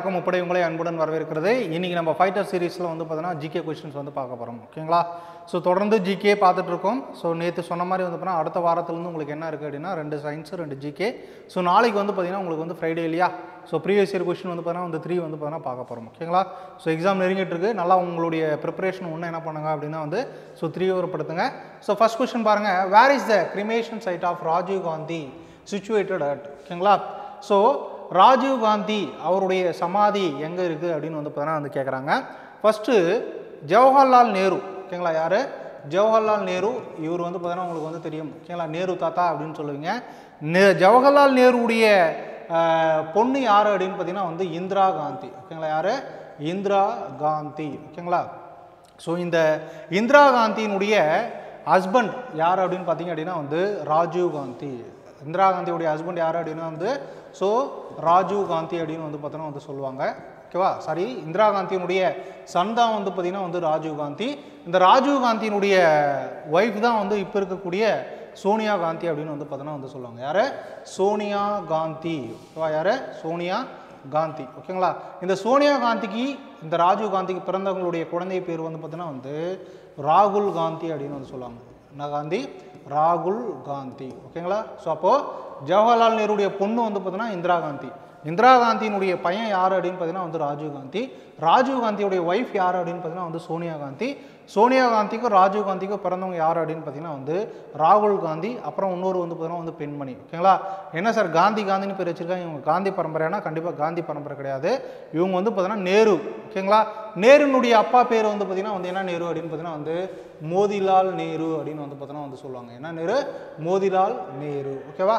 வணக்கம் முப்படை உங்களை அன்புடன் வரவேற்கிறது இன்னைக்கு நம்ம ஃபைட்டர் சீரிஸில் வந்து பார்த்தீங்கன்னா ஜிகே கொஸ்டின்ஸ் வந்து பார்க்க போகிறோம் ஓகேங்களா ஸோ தொடர்ந்து ஜிகே பார்த்துட்டு இருக்கோம் ஸோ நேற்று சொன்ன மாதிரி வந்து பார்த்தீங்கன்னா அடுத்த வாரத்துலேருந்து உங்களுக்கு என்ன இருக்குது அப்படின்னா ரெண்டு சயின்ஸ் ரெண்டு ஜிகே ஸோ நாளைக்கு வந்து பார்த்தீங்கன்னா உங்களுக்கு வந்து ஃப்ரைடே இல்லையா ஸோ ப்ரீவியஸ் இயர் கொஸ்டின் வந்து பார்த்தீங்கன்னா வந்து த்ரீ வந்து பார்த்தீங்கன்னா பார்க்க போகிறோம் ஓகேங்களா ஸோ எக்ஸாம் நெருங்கிட்டு இருக்கு நல்லா உங்களுடைய ப்ரிப்பரேஷன் ஒன்று என்ன பண்ணுங்க அப்படின்னா வந்து ஸோ த்ரீ ஓவர்படுத்துங்க ஸோ ஃபர்ஸ்ட் கொஸ்டின் பாருங்கள் where is the cremation site of Rajiv Gandhi situated at ஓகேங்களா ஸோ ராஜீவ் காந்தி அவருடைய சமாதி எங்கே இருக்குது அப்படின்னு வந்து பார்த்தீங்கன்னா வந்து கேட்குறாங்க ஃபஸ்ட்டு ஜவஹர்லால் நேரு ஓகேங்களா யார் ஜவஹர்லால் நேரு இவர் வந்து பார்த்தீங்கன்னா உங்களுக்கு வந்து தெரியும் ஓகேங்களா நேரு தாத்தா அப்படின்னு சொல்லுவீங்க நே ஜவஹர்லால் நேருடைய ஆஹ், பொண்ணு யார் அப்படின்னு பார்த்தீங்கன்னா வந்து இந்திரா காந்தி ஓகேங்களா யார் இந்திரா காந்தி ஓகேங்களா ஸோ இந்த இந்திரா காந்தியினுடைய ஹஸ்பண்ட் யார் அப்படின்னு பார்த்தீங்க அப்படின்னா வந்து ராஜீவ் காந்தி இந்திரா காந்தியுடைய ஹஸ்பண்ட் யார் அப்படின்னா வந்து ஸோ ராஜீவ் காந்தி அப்படின்னு வந்து பார்த்தோன்னா வந்து சொல்லுவாங்க ஓகேவா சாரி இந்திரா காந்தியினுடைய சன் தான் வந்து பார்த்தீங்கன்னா வந்து ராஜீவ் காந்தி இந்த ராஜீவ் காந்தியினுடைய ஒய்ஃப் தான் வந்து இப்போ இருக்கக்கூடிய சோனியா காந்தி அப்படின்னு வந்து பார்த்தோன்னா வந்து சொல்லுவாங்க யார் சோனியா காந்தி ஓகேவா யார் சோனியா காந்தி ஓகேங்களா இந்த சோனியா காந்திக்கு இந்த ராஜீவ் காந்திக்கு பிறந்தவங்களுடைய குழந்தை பேர் வந்து பார்த்தீங்கன்னா வந்து ராகுல் காந்தி அப்படின்னு வந்து சொல்லுவாங்க என்ன காந்தி ராகுல் காந்தி ஓகேங்களா ஸோ அப்போது ஜவஹர்லால் நேருடைய பொண்ணு வந்து பார்த்தீங்கன்னா இந்திரா காந்தி இந்திரா காந்தியினுடைய பையன் யார் அப்படின்னு பார்த்தீங்கன்னா வந்து ராஜீவ் காந்தி ராஜீவ் காந்தியுடைய ஒய்ஃப் யார் அப்படின்னு பார்த்தீங்கன்னா வந்து சோனியா காந்தி சோனியா காந்திக்கும் ராஜீவ் காந்திக்கும் பிறந்தவங்க யார் அப்படின்னு பார்த்தீங்கன்னா வந்து ராகுல் காந்தி அப்புறம் இன்னொரு வந்து பார்த்தீங்கன்னா வந்து பெண்மணி ஓகேங்களா என்ன சார் காந்தி காந்தின்னு பேர் வச்சிருக்காங்க இவங்க காந்தி பரம்பரைனா கண்டிப்பாக காந்தி பரம்பரை கிடையாது இவங்க வந்து பார்த்தீங்கன்னா நேரு ஓகேங்களா நேருனுடைய அப்பா பேர் வந்து பார்த்தீங்கன்னா வந்து என்ன நேரு அப்படின்னு பார்த்தீங்கன்னா வந்து மோதிலால் நேரு அப்படின்னு வந்து பார்த்தீங்கன்னா வந்து சொல்லுவாங்க என்ன நேரு மோதிலால் நேரு ஓகேவா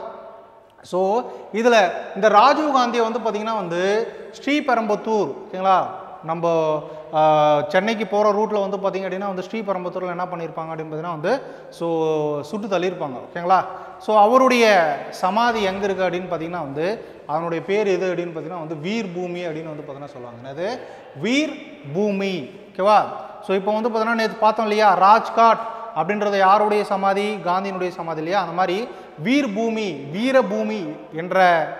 ஸோ இதில் இந்த ராஜீவ் காந்தியை வந்து பார்த்திங்கன்னா வந்து ஸ்ரீபெரம்பத்தூர் ஓகேங்களா நம்ம ஆஹ், சென்னைக்கு போகிற ரூட்டில் வந்து பார்த்திங்க அப்படின்னா வந்து ஸ்ரீபெரம்பத்தூரில் என்ன பண்ணியிருப்பாங்க அப்படின்னு பார்த்தீங்கன்னா வந்து ஸோ சுட்டு தள்ளியிருப்பாங்க ஓகேங்களா ஸோ அவருடைய சமாதி எங்கே இருக்குது அப்படின்னு பார்த்தீங்கன்னா வந்து அவனுடைய பேர் எது அப்படின்னு பார்த்தீங்கன்னா வந்து வீர் பூமி அப்படின்னு வந்து பார்த்தீங்கன்னா சொல்லுவாங்க என்னது வீர் பூமி ஓகேவா ஸோ இப்போ வந்து பார்த்தீங்கன்னா நேற்று பார்த்தோம் இல்லையா ராஜ்காட் அப்படின்றது யாருடைய சமாதி காந்தியினுடைய சமாதி இல்லையா அந்த மாதிரி வீர் பூமி வீர பூமி என்ற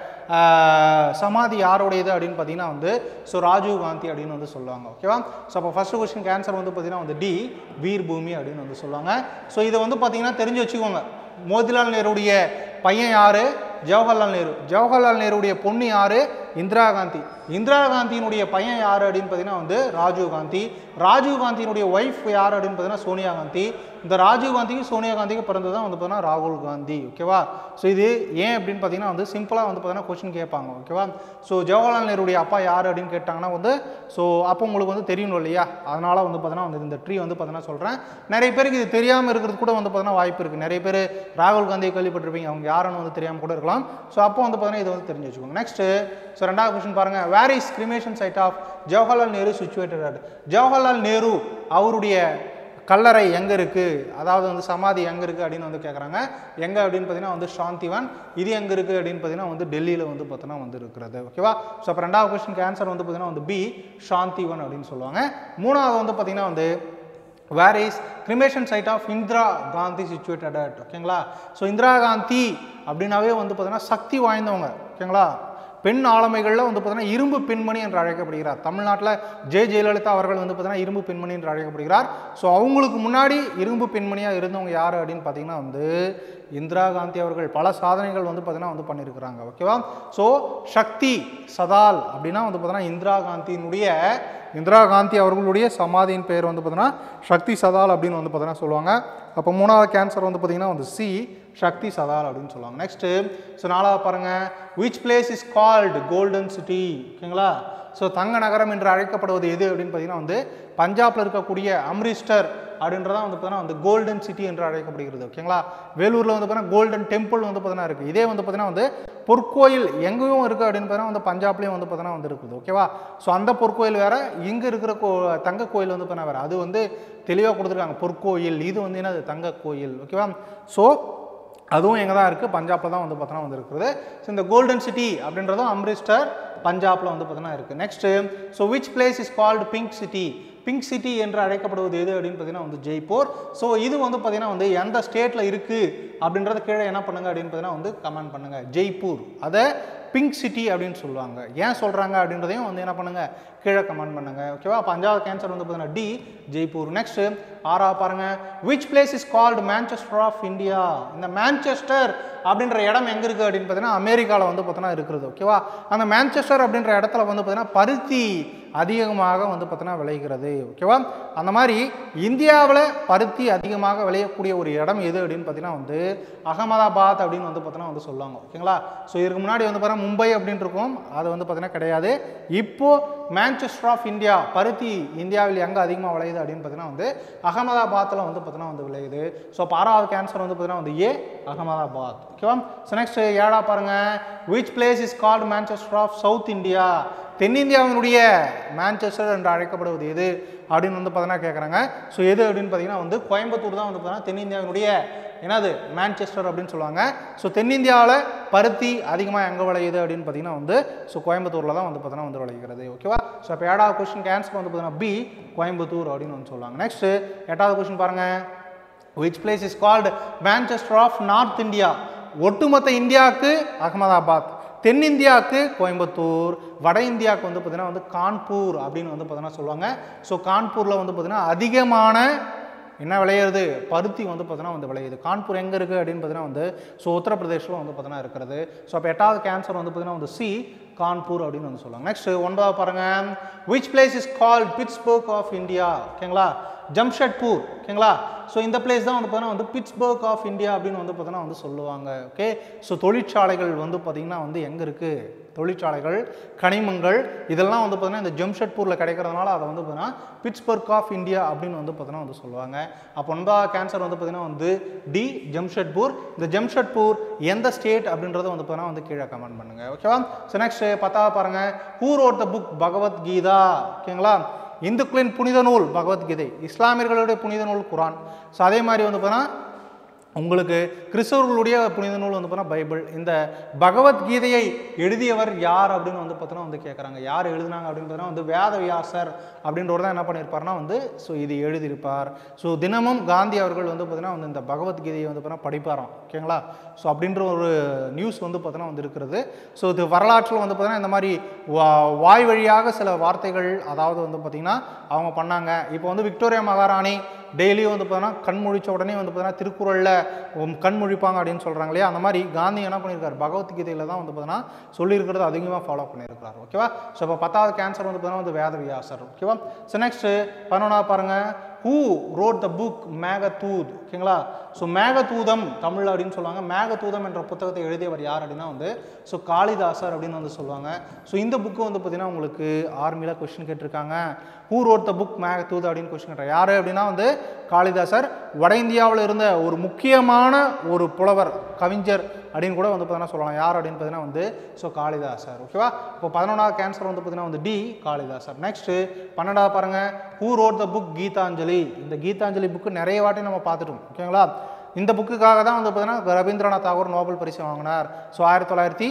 ஆஹ், சமாதி யாருடையது அப்படின்னு பார்த்தீங்கன்னா வந்து ஸோ ராஜீவ் காந்தி அப்படின்னு வந்து சொல்லுவாங்க ஓகேவா ஸோ அப்போ ஃபர்ஸ்ட் கொஸ்டின் ஆன்சர் வந்து பார்த்தீங்கன்னா வந்து டி வீர் பூமி அப்படின்னு வந்து சொல்லுவாங்க ஸோ இதை வந்து பார்த்தீங்கன்னா தெரிஞ்சு வச்சுக்கோங்க மோதிலால் நேருடைய பையன் யாரு ஜவஹர்லால் நேரு ஜவஹர்லால் நேருடைய பொண்ணு யாரு இந்திரா காந்தி இந்திரா காந்தியினுடைய பையன் யார் அப்படின்னு பார்த்தீங்கன்னா வந்து ராஜீவ் காந்தி ராஜீவ் காந்தியினுடைய ஒய்ஃப் யார் அப்படின்னு பார்த்தீங்கன்னா சோனியா காந்தி இந்த ராஜீவ் காந்திக்கு சோனியா காந்திக்கு பிறந்தது தான் வந்து பார்த்தீங்கன்னா ராகுல் காந்தி ஓகேவா ஸோ இது ஏன் அப்படின்னு பார்த்தீங்கன்னா வந்து சிம்பிளாக வந்து பார்த்தீங்கன்னா கொஸ்டின் கேட்பாங்க ஓகேவா ஸோ ஜவஹர்லால் நேருடைய அப்பா யார் அப்படின்னு கேட்டாங்கன்னா வந்து ஸோ அப்போ உங்களுக்கு வந்து தெரியணும் இல்லையா அதனால வந்து பார்த்தீங்கன்னா வந்து இந்த ட்ரீ வந்து பார்த்தீங்கன்னா சொல்கிறேன் நிறைய பேருக்கு இது தெரியாமல் இருக்கிறது கூட வந்து பார்த்தீங்கன்னா வாய்ப்பு இருக்குது நிறைய பேர் ராகுல் காந்தியை கேள்விப்பட்டிருப்பீங்க அவங்க யாருன்னு வந்து தெரியாமல் கூட இருக்கலாம் ஸோ அப்போ வந்து பார்த்தீங்கன்னா இது வந்து தெரிஞ்சு வச்சுக்கோங்க நெக்ஸ்ட்டு ஸோ ரெண்டாவது கொஸ்டின் பாருங்கள் where is cremation site of Jawaharlal Nehru situated Jawaharlal Nehru அவருடைய கல்லறை எங்கே இருக்குது அதாவது வந்து சமாதி எங்கே இருக்குது அப்படின்னு வந்து கேட்குறாங்க எங்கே அப்படின்னு பார்த்தீங்கன்னா வந்து சாந்திவன் இது எங்கே இருக்குது அப்படின்னு பார்த்தீங்கன்னா வந்து டெல்லியில் வந்து பார்த்தீங்கன்னா வந்து இருக்கிறது ஓகேவா ஸோ அப்போ ரெண்டாவது கொஸ்டினுக்கு ஆன்சர் வந்து பார்த்தீங்கன்னா வந்து பி சாந்திவன் அப்படின்னு சொல்லுவாங்க மூணாவது வந்து பார்த்தீங்கன்னா வந்து where is cremation site of Indira Gandhi situated at ஓகேங்களா ஸோ இந்திரா காந்தி அப்படின்னாவே வந்து பார்த்தீங்கன்னா சக்தி வாய்ந்தவங்க ஓகேங்களா பெண் ஆளுமைகளில் வந்து பார்த்தீங்கன்னா இரும்பு பெண்மணி என்று அழைக்கப்படுகிறார் தமிழ்நாட்டில் ஜெ ஜெயலலிதா அவர்கள் வந்து பார்த்தீங்கன்னா இரும்பு பெண்மணி என்று அழைக்கப்படுகிறார் ஸோ அவங்களுக்கு முன்னாடி இரும்பு பெண்மணியாக இருந்தவங்க யார் அப்படின்னு பார்த்தீங்கன்னா வந்து இந்திரா காந்தி அவர்கள் பல சாதனைகள் வந்து பார்த்தீங்கன்னா வந்து பண்ணியிருக்கிறாங்க ஓகேவா ஸோ சக்தி சதால் அப்படின்னா வந்து பார்த்தீங்கன்னா இந்திரா காந்தியினுடைய இந்திரா காந்தி அவர்களுடைய சமாதியின் பெயர் வந்து பார்த்தீங்கன்னா சக்தி சதால் அப்படின்னு வந்து பார்த்தீங்கன்னா சொல்லுவாங்க அப்போ மூணாவது கேன்சர் வந்து பார்த்தீங்கன்னா வந்து சி சக்தி சதால் அப்படின்னு சொல்லுவாங்க நெக்ஸ்ட்டு ஸோ நாலாவது பாருங்கள் which place is called golden city ஓகேங்களா ஸோ தங்க நகரம் என்று அழைக்கப்படுவது எது அப்படின்னு பார்த்தீங்கன்னா வந்து பஞ்சாப்ல இருக்கக்கூடிய அம்ரிஸ்டர் அப்படின்றதான் வந்து பார்த்தீங்கன்னா வந்து கோல்டன் சிட்டி என்று அழைக்கப்படுகிறது ஓகேங்களா வேலூரில் வந்து பார்த்தீங்கன்னா கோல்டன் டெம்பிள் வந்து பார்த்தீங்கன்னா இருக்குது இதே வந்து பார்த்தீங்கன்னா வந்து பொற்கோயில் எங்கேயும் இருக்குது அப்படின்னு பார்த்தீங்கன்னா வந்து பஞ்சாப்லேயும் வந்து பார்த்தீங்கன்னா வந்து இருக்குது ஓகேவா ஸோ அந்த பொற்கோயில் வேற இங்கே இருக்கிற கோ தங்க கோயில் வந்து பார்த்தீங்கன்னா வேறு அது வந்து தெளிவாக கொடுத்துருக்காங்க பொற்கோயில் இது வந்து என்னது தங்க கோயில் ஓகேவா ஸோ அதுவும் எங்கே தான் இருக்குது பஞ்சாப்பில் தான் வந்து பார்த்தோன்னா வந்து இருக்குது ஸோ இந்த கோல்டன் சிட்டி அப்படின்றதும் அம்ரிஸ்டர் பஞ்சாப்ல வந்து பார்த்தோன்னா இருக்குது next so which place is called pink city pink city என்று அழைக்கப்படுவது எது அப்படின்னு பார்த்தீங்கன்னா வந்து ஜெய்ப்பூர் ஸோ இது வந்து பார்த்தீங்கன்னா வந்து எந்த ஸ்டேட்டில் இருக்குது அப்படின்றத கீழே என்ன பண்ணுங்க அப்படின்னு பார்த்தீங்கன்னா வந்து கமெண்ட் பண்ணுங்க ஜெய்ப்பூர் அதை பிங்க் சிட்டி அப்படின்னு சொல்லுவாங்க ஏன் சொல்கிறாங்க அப்படின்றதையும் வந்து என்ன பண்ணுங்க கீழே கமெண்ட் பண்ணுங்க ஓகேவா அப்போ அஞ்சாவது கேன்சர் வந்து பார்த்தீங்கன்னா டி ஜெய்ப்பூர் நெக்ஸ்ட் ஆறா பாருங்க which place is called Manchester of India இந்த மேன்செஸ்டர் அப்படின்ற இடம் எங்கே இருக்குது அப்படின்னு பார்த்தீங்கன்னா அமெரிக்காவில் வந்து பார்த்தீங்கன்னா இருக்கிறது ஓகேவா அந்த மேன்செஸ்டர் அப்படின்ற இடத்துல வந்து பார்த்தீங்கன்னா பருத்தி அதிகமாக வந்து பார்த்தீங்கன்னா விளைகிறது ஓகேவா அந்த மாதிரி இந்தியாவில் பருத்தி அதிகமாக விளையக்கூடிய ஒரு இடம் எது அப்படின்னு பார்த்தீங்கன்னா வந்து அகமதாபாத் அப்படின்னு வந்து பார்த்தீங்கன்னா வந்து சொல்லுவாங்க ஓகேங்களா ஸோ இதுக்கு முன்னாடி வந்து பார்த்தீங்கன்னா மும்பை அப்படின்னு இருக்கும் அது வந்து பார்த்தீங்கன்னா கிடையாது இப்போ மேன்செஸ்டர் ஆஃப் இந்தியா பருத்தி இந்தியாவில் எங்கே அதிகமாக விளையுது அப்படின்னு பார்த்தீங்கன்னா வந்து அகமதாபாத்தில் வந்து பார்த்தீங்கன்னா வந்து விளையுது ஸோ ஆறாவது கேன்சர் வந்து பார்த்தீங்கன்னா வந்து ஏ அகமதாபாத் ஓகேவா ஸோ நெக்ஸ்ட் ஏழா பாருங்க which place is called Manchester of south India தென்னிந்தியாவினுடைய மேன்செஸ்டர் என்று அழைக்கப்படுவது எது அப்படின்னு வந்து பார்த்தீங்கன்னா கேட்குறாங்க ஸோ எது அப்படின்னு பார்த்தீங்கன்னா வந்து கோயம்புத்தூர் தான் வந்து பார்த்தீங்கன்னா தென்னிந்தியாவினுடைய என்னது மேன்செஸ்டர் அப்படின்னு சொல்லுவாங்க ஸோ தென்னிந்தியாவில் பருத்தி அதிகமாக எங்கே விளையுது அப்படின்னு பார்த்தீங்கன்னா வந்து ஸோ கோயம்புத்தூரில் தான் வந்து பார்த்தீங்கன்னா வந்து விளைகிறது ஓகேவா ஸோ அப்போ ஏழாவது கொஸ்டின் கேன்சர் வந்து பார்த்தீங்கன்னா பி கோயம்புத்தூர் அப்படின்னு வந்து சொல்லுவாங்க நெக்ஸ்ட் எட்டாவது கொஸ்டின் பாருங்கள் which place is called Manchester of north India ஒட்டுமொத்த இந்தியாவுக்கு அகமதாபாத் தென்னிந்தியாவுக்கு கோயம்புத்தூர் வட இந்தியாவுக்கு வந்து பார்த்தீங்கன்னா வந்து கான்பூர் அப்படின்னு வந்து பார்த்தீங்கன்னா சொல்லுவாங்க ஸோ கான்பூரில் வந்து பார்த்தீங்கன்னா அதிகமான என்ன விளையிறது பருத்தி வந்து பார்த்தீங்கன்னா வந்து விளையுது கான்பூர் எங்கே இருக்குது அப்படின்னு பார்த்தீங்கன்னா வந்து ஸோ உத்தரப்பிரதேஷில் வந்து பார்த்தீங்கன்னா இருக்கிறது ஸோ அப்போ எட்டாவது கேன்சர் வந்து பார்த்தீங்கன்னா வந்து சி கான்பூர் அப்படின்னு வந்து சொல்லுவாங்க நெக்ஸ்ட் ஒன்பதாவது பாருங்க which place is called Pittsburgh of India ஓகேங்களா ஜம்ஷெட்பூர் ஓகேங்களா ஸோ இந்த பிளேஸ் தான் வந்து பார்த்தீங்கன்னா வந்து பிட்ஸ்பர்க் ஆஃப் இந்தியா அப்படின்னு வந்து பார்த்தீங்கன்னா வந்து சொல்லுவாங்க ஓகே ஸோ தொழிற்சாலைகள் வந்து பார்த்தீங்கன்னா வந்து எங்கே இருக்குது தொழிற்சாலைகள் கனிமங்கள் இதெல்லாம் வந்து பார்த்தீங்கன்னா இந்த ஜம்ஷெட்பூரில் கிடைக்கிறதுனால அதை வந்து பார்த்தீங்கன்னா பிட்ஸ்பர்க் ஆஃப் இந்தியா அப்படின்னு வந்து பார்த்தீங்கன்னா வந்து சொல்லுவாங்க அப்போ ஒன்பதாவது கேன்சர் வந்து பார்த்தீங்கன்னா வந்து டி ஜம்ஷெட்பூர் இந்த ஜம்ஷெட்பூர் எந்த ஸ்டேட் அப்படின்றத வந்து பார்த்தீங்கன்னா வந்து கீழே கமெண்ட் பண்ணுங்க ஓகேவா ஸோ நெக்ஸ்ட் பத்தாவது பாருங்க who wrote the book Bhagavad Gita ஓகேங்களா இந்துக்களின் புனித நூல் பகவத்கீதை இஸ்லாமியர்களுடைய புனித நூல் குரான் ஸோ அதே மாதிரி வந்து பார்த்தீங்கன்னா உங்களுக்கு கிறிஸ்தவர்களுடைய புனித நூல் வந்து பார்த்தீங்கன்னா பைபிள் இந்த பகவத்கீதையை எழுதியவர் யார் அப்படின்னு வந்து பார்த்தீங்கன்னா வந்து கேட்குறாங்க யார் எழுதினாங்க அப்படின்னு பார்த்தீங்கன்னா வந்து வேதவியாசர் அப்படின்றவர் தான் என்ன பண்ணியிருப்பார்னா வந்து ஸோ இது எழுதியிருப்பார் ஸோ தினமும் காந்தி அவர்கள் வந்து பார்த்தீங்கன்னா வந்து இந்த பகவத்கீதையை வந்து பார்த்தீங்கன்னா படிப்பாராம் ஓகேங்களா ஸோ அப்படின்ற ஒரு நியூஸ் வந்து பார்த்தீங்கன்னா வந்து இருக்கிறது ஸோ இது வரலாற்றில் வந்து பார்த்தீங்கன்னா இந்த மாதிரி வா வாய் வழியாக சில வார்த்தைகள் அதாவது வந்து பார்த்திங்கன்னா அவங்க பண்ணாங்க இப்போ வந்து விக்டோரியா மகாராணி டெய்லியும் வந்து பார்த்தீங்கன்னா கண் முழிச்ச உடனே வந்து பார்த்தீங்கன்னா திருக்குறளில் கண் முழிப்பாங்க அப்படின்னு சொல்கிறாங்க இல்லையா அந்த மாதிரி காந்தி என்ன பண்ணியிருக்காரு பகவத்கீதையில் தான் வந்து பார்த்தீங்கன்னா சொல்லியிருக்கிறது அதிகமாக ஃபாலோ பண்ணியிருக்காரு ஓகேவா ஸோ இப்போ பத்தாவது கேன்சர் வந்து பார்த்தீங்கன்னா வந்து வேத வியாசர் ஓகேவா ஸோ நெக்ஸ்ட் பதினொன்றாவது பாருங்கள் who wrote the book Meghdoot ஓகேங்களா ஸோ மேகதூதம் தமிழ் அப்படின்னு சொல்லுவாங்க மேகதூதம் என்ற புத்தகத்தை எழுதியவர் யார் அப்படின்னா வந்து ஸோ காளிதாசர் அப்படின்னு வந்து சொல்லுவாங்க ஸோ இந்த புக்கு வந்து பார்த்தீங்கன்னா உங்களுக்கு ஆர்மியில் கொஸ்டின் கேட்டிருக்காங்க who wrote the book Meghdoot அப்படின்னு கொஸ்டின் கேட்டார் யார் அப்படின்னா வந்து காளிதாசர் வட இந்தியாவில் இருந்த ஒரு முக்கியமான ஒரு புலவர் கவிஞர் அப்படின்னு கூட வந்து பார்த்தீங்கன்னா சொல்லலாம் யார் அப்படின்னு பார்த்தீங்கன்னா வந்து ஸோ காளிதாசர் ஓகேவா இப்போ பதினொன்றாவது கேன்சர் வந்து பார்த்தீங்கன்னா வந்து டி காளிதாசர் நெக்ஸ்ட்டு பன்னெண்டாவது பாருங்க who wrote the book Gitanjali இந்த கீதாஞ்சலி புக்கு நிறைய வாட்டி நம்ம பார்த்துட்டோம் ஓகேங்களா இந்த புக்குக்காக தான் வந்து பார்த்தீங்கன்னா ரவீந்திரநாத் தாகூர் நோபல் பரிசு வாங்கினார் ஸோ ஆயிரத்தி தொள்ளாயிரத்தி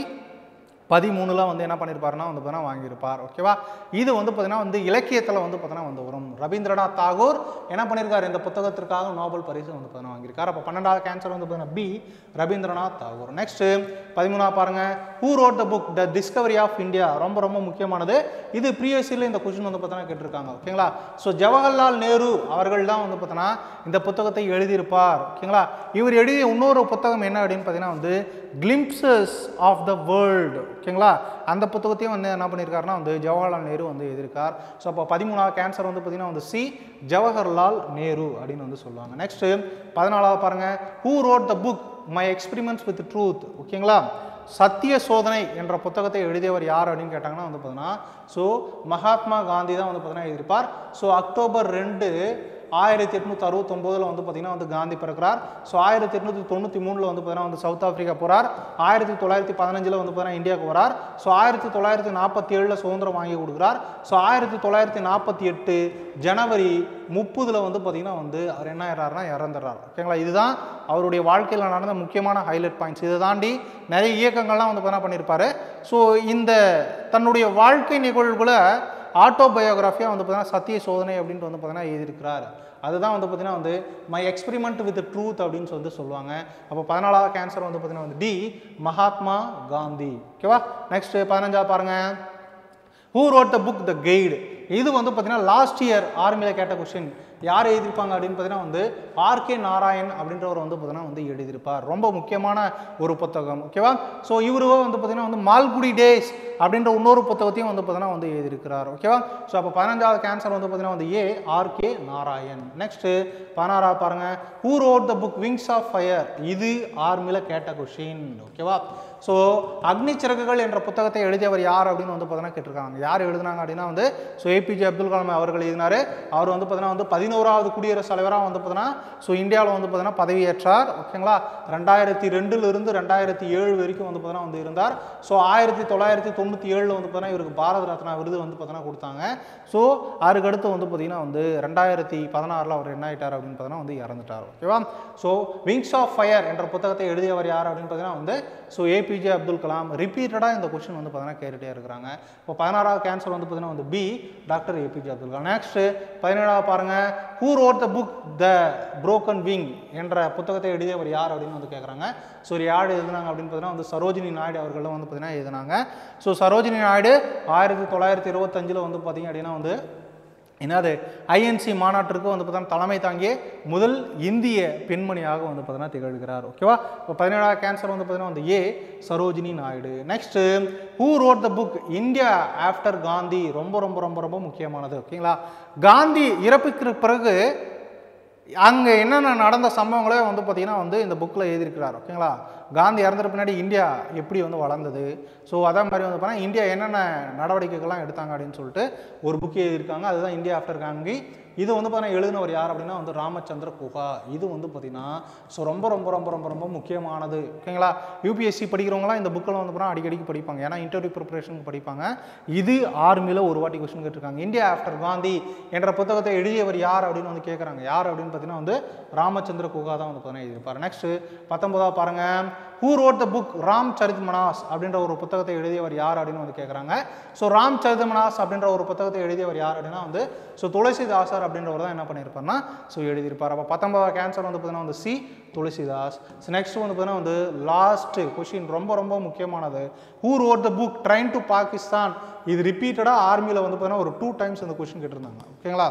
பதிமூணுல வந்து என்ன பண்ணியிருப்பாருன்னா வந்து பார்த்தீங்கன்னா வாங்கியிருப்பார் ஓகேவா இது வந்து பார்த்தீங்கன்னா வந்து இலக்கியத்தில் வந்து பார்த்தீங்கன்னா வந்து வரும் ரவீந்திரநாத் தாகூர் என்ன பண்ணியிருக்காரு இந்த புத்தகத்திற்காக நோபல் பரிசு வந்து பார்த்தீங்கன்னா வாங்கியிருக்காரு அப்போ பன்னெண்டாவது கேன்சர் வந்து பார்த்தீங்கன்னா பி ரவீந்திரநாத் தாகூர் நெக்ஸ்ட் பதிமூணாவது பாருங்க who wrote the book the discovery of India ரொம்ப ரொம்ப முக்கியமானது இது ப்ரீவியஸில் இந்த கொஸ்டின் வந்து பார்த்தீங்கன்னா கேட்டிருக்காங்க ஓகேங்களா ஸோ ஜவஹர்லால் நேரு அவர்கள் தான் வந்து பார்த்தீங்கன்னா இந்த புத்தகத்தை எழுதியிருப்பார் ஓகேங்களா இவர் எழுதிய இன்னொரு புத்தகம் என்ன அப்படின்னு பார்த்தீங்கன்னா வந்து கிளிம்சஸ் ஆஃப் த வேர்ல்டு ஓகேங்களா அந்த புத்தகத்தையும் வந்து என்ன பண்ணியிருக்காருன்னா வந்து ஜவஹர்லால் நேரு வந்து எழுதியிருக்கார் ஸோ அப்போ பதிமூணாவது கேன்சர் வந்து பார்த்தீங்கன்னா வந்து சி ஜவஹர்லால் நேரு அப்படின்னு வந்து சொல்லுவாங்க நெக்ஸ்ட் பதினாலாவது பாருங்க who wrote the book my experiments with truth ஓகேங்களா சத்திய சோதனை என்ற புத்தகத்தை எழுதியவர் யார் அப்படின்னு கேட்டாங்கன்னா வந்து பார்த்தீங்கன்னா ஸோ மகாத்மா காந்தி தான் வந்து பார்த்தீங்கன்னா எழுதியிருப்பார் ஸோ அக்டோபர் ரெண்டு ஆயிரத்தி எட்நூற்றி அறுபத்தொம்போதில் வந்து பார்த்தீங்கன்னா வந்து காந்தி பிறக்கிறார் ஸோ ஆயிரத்தி எட்நூற்றி தொண்ணூற்றி மூணில் வந்து பார்த்தீங்கன்னா வந்து சவுத் ஆஃப்ரிக்கா போகிறார் ஆயிரத்தி தொள்ளாயிரத்தி பதினஞ்சில் வந்து பார்த்தீங்கன்னா இந்தியாவுக்கு வரார் ஸோ ஆயிரத்தி தொள்ளாயிரத்தி நாற்பத்தி ஏழில் சுதந்திரம் வாங்கி கொடுக்குறார் ஸோ ஆயிரத்தி தொள்ளாயிரத்தி நாற்பத்தி எட்டு ஜனவரி முப்பதில் வந்து பார்த்தீங்கன்னா வந்து அவர் என்ன ஆயிடுறாருனா இறந்துடுறார் ஓகேங்களா இதுதான் அவருடைய வாழ்க்கையில் நடந்த முக்கியமான ஹைலைட் பாயிண்ட்ஸ் இதை தாண்டி நிறைய இயக்கங்கள்லாம் வந்து என்ன பண்ணியிருப்பாரு ஸோ இந்த தன்னுடைய வாழ்க்கை நிகழ்வுகளை ஆட்டோபயோகிராஃபியாக வந்து பார்த்தீங்கன்னா சத்திய சோதனை அப்படின்ட்டு வந்து பார்த்தீங்கன்னா எழுதியிருக்கிறார் அதுதான் வந்து பார்த்தீங்கன்னா வந்து மை எக்ஸ்பெரிமெண்ட் வித் ட்ரூத் அப்படின்னு சொல்லி சொல்லுவாங்க அப்போ பதினாலாவது கேன்சர் வந்து பார்த்தீங்கன்னா வந்து டி மகாத்மா காந்தி ஓகேவா நெக்ஸ்ட் பதினஞ்சா பாருங்க who wrote the book the guide இது வந்து பார்த்தீங்கன்னா லாஸ்ட் இயர் ஆர்மியில் கேட்ட கொஸ்டின் யார் எழுதியிருப்பாங்க அப்படின்னு பார்த்தீங்கன்னா வந்து ஆர்கே நாராயண் அப்படின்றவர் வந்து பார்த்தீங்கன்னா வந்து எழுதியிருப்பார் ரொம்ப முக்கியமான ஒரு புத்தகம் ஓகேவா ஸோ இவரு வந்து பார்த்தீங்கன்னா வந்து மால்குடி டேஸ் அப்படின்ற இன்னொரு புத்தகத்தையும் வந்து பார்த்தீங்கன்னா வந்து எழுதியிருக்கிறார் ஓகேவா ஸோ அப்போ பதினஞ்சாவது கேன்சர் வந்து பார்த்தீங்கன்னா வந்து ஏ ஆர்கே நாராயண் நெக்ஸ்ட்டு பதினாறாவது பாருங்க who wrote the book wings of fire இது ஆர்மியில் கேட்ட கொஷின் ஓகேவா ஸோ அக்னி சிறகுகள் என்ற புத்தகத்தை எழுதியவர் யார் அப்படின்னு வந்து பார்த்தீங்கன்னா கேட்டிருக்காங்க யார் எழுதுனாங்க அப்படின்னா வந்து ஸோ ஏபிஜே அப்துல் கலாம் அவர்கள் எழுதினார் அவர் வந்து பார்த்தீங்கன்னா வந்து பதினோராவது குடியரசுத் தலைவராக வந்து பார்த்தீங்கன்னா ஸோ இந்தியாவில் வந்து பார்த்தீங்கன்னா பதவியேற்றார் ஓகேங்களா ரெண்டாயிரத்தி ரெண்டுலேருந்து ரெண்டாயிரத்தி ஏழு வரைக்கும் வந்து பார்த்தீங்கன்னா வந்து இருந்தார் ஸோ ஆயிரத்தி தொள்ளாயிரத்தி தொண்ணூற்றி ஏழில் வந்து பார்த்தீங்கன்னா இவருக்கு பாரத ரத்னா விருது வந்து பார்த்தீங்கன்னா கொடுத்தாங்க ஸோ அதுக்கு அடுத்து வந்து பார்த்தீங்கன்னா வந்து ரெண்டாயிரத்தி பதினாறில் அவர் என்ன ஆயிட்டார் அப்படின்னு பார்த்தீங்கன்னா வந்து இறந்துட்டார் ஓகேவா ஸோ விங்ஸ் ஆஃப் ஃபயர் என்ற புத்தகத்தை எழுதியவர் யார் அப்படின்னு பார்த்தீங்கன்னா வந்து ஸோ ஏபிஜே அப்துல் கலாம் ரிப்பீட்டடாக இந்த கொஸ்டின் வந்து பார்த்தீங்கன்னா கேட்டுகிட்டே இருக்கிறாங்க இப்போ பதினாறாவது கேன்சர் வந்து பார்த்தீங்கன்னா வந்து B doctor APJ Abdul Kalam next பதினேழாவது பாருங்க who wrote the book the broken wing என்ற புத்தகத்தை எழுதியவர் யார் அப்படின்னு வந்து கேட்குறாங்க ஸோ ஒரு யார் எழுதுனாங்க அப்படின்னு பார்த்தீங்கன்னா வந்து சரோஜினி நாயுடு அவர்களும் வந்து பார்த்தீங்கன்னா எழுதினாங்க ஸோ சரோஜினி நாயுடு ஆயிரத்தி தொள்ளாயிரத்தி இருபத்தஞ்சில் வந்து பார்த்தீங்க அப்படின்னா வந்து என்னது ஐஎன்சி மாநாட்டிற்கு வந்து பார்த்தீங்கன்னா தலைமை தாங்கிய முதல் இந்திய பெண்மணியாக வந்து பார்த்தீங்கன்னா திகழ்கிறார் ஓகேவா இப்போ பதினேழாவது கேன்சர் வந்து பார்த்தீங்கன்னா வந்து A Sarojini Naidu next who wrote the book India after Gandhi ரொம்ப ரொம்ப ரொம்ப ரொம்ப முக்கியமானது ஓகேங்களா காந்தி இறப்புக்கு பிறகு அங்கே என்னென்ன நடந்த சம்பவங்களே வந்து பார்த்திங்கன்னா வந்து இந்த புக்கில் எழுதியிருக்கிறார் ஓகேங்களா காந்தி இறந்துட்ட பின்னாடி இந்தியா எப்படி வந்து வளர்ந்தது ஸோ அதே மாதிரி வந்து பார்த்தீங்கன்னா இந்தியா என்னென்ன நடவடிக்கைகள்லாம் எடுத்தாங்க அப்படின்னு சொல்லிட்டு ஒரு புக் எழுதியிருக்காங்க அதுதான் இந்தியா ஆஃப்டர் காந்தி இது வந்து பார்த்தீங்கன்னா எழுதினவர் யார் அப்படின்னா வந்து ராமச்சந்திர குஹா இது வந்து பார்த்தீங்கன்னா ஸோ ரொம்ப ரொம்ப ரொம்ப ரொம்ப ரொம்ப முக்கியமானது ஓகேங்களா யூபிஎஸ்சி படிக்கிறவங்களாம் இந்த புக்கில் வந்து பார்த்தீங்கன்னா அடிக்கடிக்கு படிப்பாங்க ஏன்னா இன்டர்வியூ ப்ரிப்பரேஷனுக்கு படிப்பாங்க இது ஆர்மியில் ஒரு வாட்டி கொஸ்டின் கேட்டிருக்காங்க இந்தியா ஆஃப்டர் காந்தி என்ற புத்தகத்தை எழுதியவர் யார் அப்படின்னு வந்து கேட்குறாங்க யார் அப்படின்னு பார்த்தீங்கன்னா வந்து ராமச்சந்திர குஹா தான் வந்து பார்த்தீங்கன்னா எழுதியிருப்பார் நெக்ஸ்ட் பத்தொன்பதாவது பாருங்க who wrote the book Ram Charit Manas அப்படின்ற ஒரு புத்தகத்தை எழுதியவர் யார் அப்படின்னு வந்து கேட்குறாங்க ஸோ ராம் சரித் மனாஸ் அப்படின்ற ஒரு புத்தகத்தை எழுதியவர் யார் அப்படின்னா வந்து ஸோ துளசிதாசர் அப்படின்றவர் தான் என்ன பண்ணியிருப்பார்னா ஸோ எழுதியிருப்பார் அப்போ பத்தொன்பதாவது கேன்சர் வந்து பார்த்தீங்கன்னா வந்து சி துளசிதாஸ் நெக்ஸ்ட் வந்து பார்த்தீங்கன்னா வந்து லாஸ்ட் கொஷின் ரொம்ப ரொம்ப முக்கியமானது who wrote the book train to Pakistan இது ரிப்பீட்டடாக ஆர்மியில் வந்து பார்த்தீங்கன்னா ஒரு டூ டைம்ஸ் இந்த கொஷின் கேட்டிருந்தாங்க ஓகேங்களா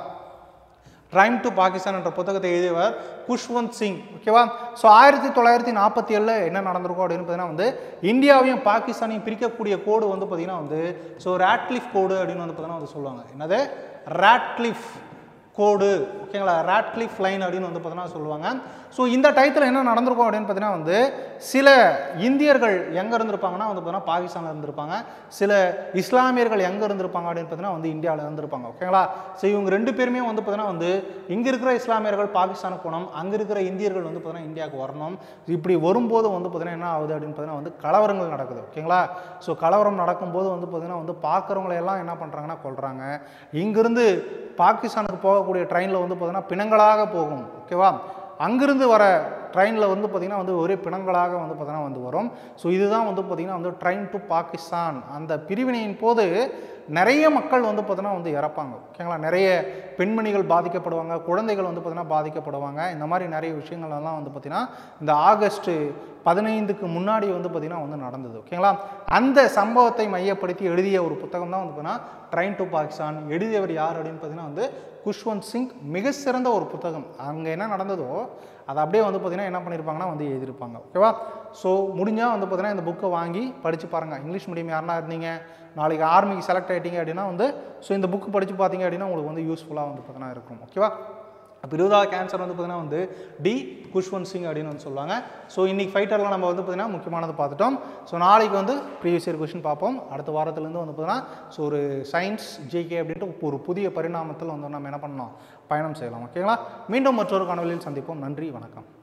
ட்ரைம் டு பாகிஸ்தான் என்ற புத்தகத்தை எழுதியவர் குஷ்வந்த் சிங் ஓகேவா ஸோ ஆயிரத்தி தொள்ளாயிரத்தி நாற்பத்தி ஏழில் என்ன நடந்திருக்கும் அப்படின்னு பார்த்தீங்கன்னா வந்து இந்தியாவையும் பாகிஸ்தானையும் பிரிக்கக்கூடிய கோடு வந்து பார்த்தீங்கன்னா வந்து ஸோ ராட்லிஃப் கோடு அப்படின்னு வந்து பார்த்தீங்கன்னா வந்து சொல்லுவாங்க என்னது ராட்லிஃப் கோடு ஓகேங்களா ராட்லிஃப் லைன் அப்படின்னு வந்து பார்த்தீங்கன்னா சொல்லுவாங்க ஸோ இந்த டயத்தில் என்ன நடந்திருக்கும் அப்படின்னு பார்த்தீங்கன்னா வந்து சில இந்தியர்கள் எங்கே இருந்திருப்பாங்கன்னா வந்து பார்த்தீங்கன்னா பாகிஸ்தானில் இருந்திருப்பாங்க சில இஸ்லாமியர்கள் எங்கே இருந்திருப்பாங்க அப்படின்னு பார்த்தீங்கன்னா வந்து இந்தியாவில் இருந்திருப்பாங்க ஓகேங்களா ஸோ இவங்க ரெண்டு பேருமே வந்து பார்த்தீங்கன்னா வந்து இங்கே இருக்கிற இஸ்லாமியர்கள் பாகிஸ்தானுக்கு போகணும் அங்கே இருக்கிற இந்தியர்கள் வந்து பார்த்தீங்கன்னா இந்தியாவுக்கு வரணும் இப்படி வரும்போது வந்து பார்த்தீங்கன்னா என்ன ஆகுது அப்படின்னு பார்த்தீங்கன்னா வந்து கலவரங்கள் நடக்குது ஓகேங்களா ஸோ கலவரம் நடக்கும்போது வந்து பார்த்தீங்கன்னா வந்து பார்க்குறவங்களை எல்லாம் என்ன பண்ணுறாங்கன்னா கொள்கிறாங்க இங்கிருந்து பாகிஸ்தானுக்கு போகக்கூடிய ட்ரெயினில் வந்து பார்த்தீங்கன்னா பிணங்களாக போகும் ஓகேவா அங்கிருந்து வர ட்ரெயினில் வந்து பார்த்திங்கன்னா வந்து ஒரே பிணங்களாக வந்து பார்த்தீங்கன்னா வந்து வரும் ஸோ இதுதான் வந்து பார்த்திங்கன்னா வந்து ட்ரெயின் டு பாகிஸ்தான் அந்த பிரிவினையின் போது நிறைய மக்கள் வந்து பார்த்தீங்கன்னா வந்து இறப்பாங்க ஓகேங்களா நிறைய பெண்மணிகள் பாதிக்கப்படுவாங்க குழந்தைகள் வந்து பார்த்தீங்கன்னா பாதிக்கப்படுவாங்க இந்த மாதிரி நிறைய விஷயங்கள் எல்லாம் வந்து பார்த்திங்கன்னா இந்த ஆகஸ்ட் பதினைந்துக்கு முன்னாடி வந்து பார்த்திங்கன்னா வந்து நடந்தது ஓகேங்களா அந்த சம்பவத்தை மையப்படுத்தி எழுதிய ஒரு புத்தகம் தான் வந்து பார்த்தீங்கன்னா ட்ரெயின் டு பாகிஸ்தான் எழுதியவர் யார் அப்படின்னு பார்த்தீங்கன்னா வந்து குஷ்வந்த் சிங் மிக சிறந்த ஒரு புத்தகம் அங்கே என்ன நடந்ததோ அதை அப்படியே வந்து பார்த்தீங்கன்னா என்ன பண்ணியிருப்பாங்கன்னா வந்து எழுதியிருப்பாங்க ஓகேவா ஸோ முடிஞ்சால் வந்து பார்த்தீங்கன்னா இந்த புக்கை வாங்கி படித்து பாருங்கள் இங்கிலீஷ் மீடியம் யாருனா இருந்தீங்க நாளைக்கு ஆர்மிக்கு செலக்ட் ஆகிட்டீங்க அப்படின்னா வந்து ஸோ இந்த புக்கு படித்து பார்த்தீங்க அப்படின்னா உங்களுக்கு வந்து யூஸ்ஃபுல்லாக வந்து பார்த்தீங்கன்னா இருக்கும் ஓகேவா அப்போ இருபதாவது கேன்சர் வந்து பார்த்தீங்கன்னா வந்து டி குஷ்வந்த் சிங் அப்படின்னு வந்து சொல்லுவாங்க ஸோ இன்னைக்கு ஃபைட்டரில் நம்ம வந்து பார்த்தீங்கன்னா முக்கியமானது பார்த்துட்டோம் ஸோ நாளைக்கு வந்து ப்ரீவியஸ் இயர் கொஷின் பார்ப்போம் அடுத்த வாரத்துலேருந்து வந்து பார்த்தீங்கன்னா ஸோ ஒரு சயின்ஸ் ஜிகே அப்படின்ட்டு ஒரு புதிய பரிணாமத்தில் வந்து நம்ம என்ன பண்ணோம் பயணம் செய்யலாம் ஓகேங்களா மீண்டும் மற்றொரு காணொலியில் சந்திப்போம் நன்றி வணக்கம்